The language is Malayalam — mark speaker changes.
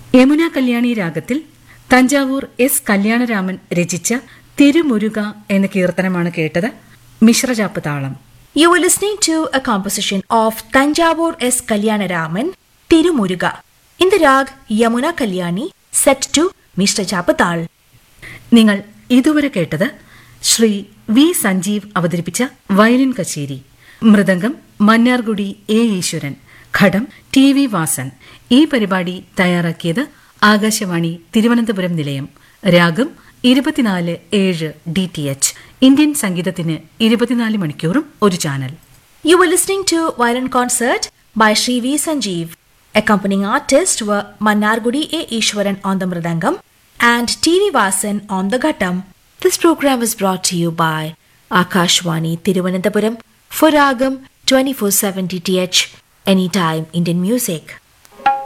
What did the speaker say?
Speaker 1: യമുന കല്യാണി രാഗത്തിൽ തഞ്ചാവൂർ എസ് കല്യാണരാമൻ രചിച്ച തിരുമുരുക എന്ന കീർത്തനമാണ് കേട്ടത് മിശ്രജാപ്പ് താളം
Speaker 2: You were listening to a composition of Tanjavur S. Kalyanaraman, Tirumuruga, in the rag Yamuna Kalyani, set to Mr. Chapatal.
Speaker 1: നിങ്ങൾ ഇതുവരെ കേട്ടത് ശ്രീ വി സഞ്ജീവ് അവതരിപ്പിച്ച വയലിൻ കച്ചേരി മൃദംഗം മന്നാർഗുഡി എ ഈശ്വരൻ ഘടം ടി വി വാസൻ ഈ പരിപാടി തയ്യാറാക്കിയത് ആകാശവാണി തിരുവനന്തപുരം നിലയം രാഗം ഇരുപത്തിനാല് ഏഴ് ഡി ടി എച്ച് ഇന്ത്യൻ സംഗീതത്തിന് ഇരുപത്തിനാല് മണിക്കൂറും ഒരു channel
Speaker 2: You were listening to Violin Concert by Sri V. Sanjeev. Accompanying artists were Mannargudi A. Ishwaran on the Mridangam and T.V. Vasan on the Ghattam. This program is brought to you by Akashwani Tiruvananthapuram for Ragam 2470 TH Anytime Indian Music.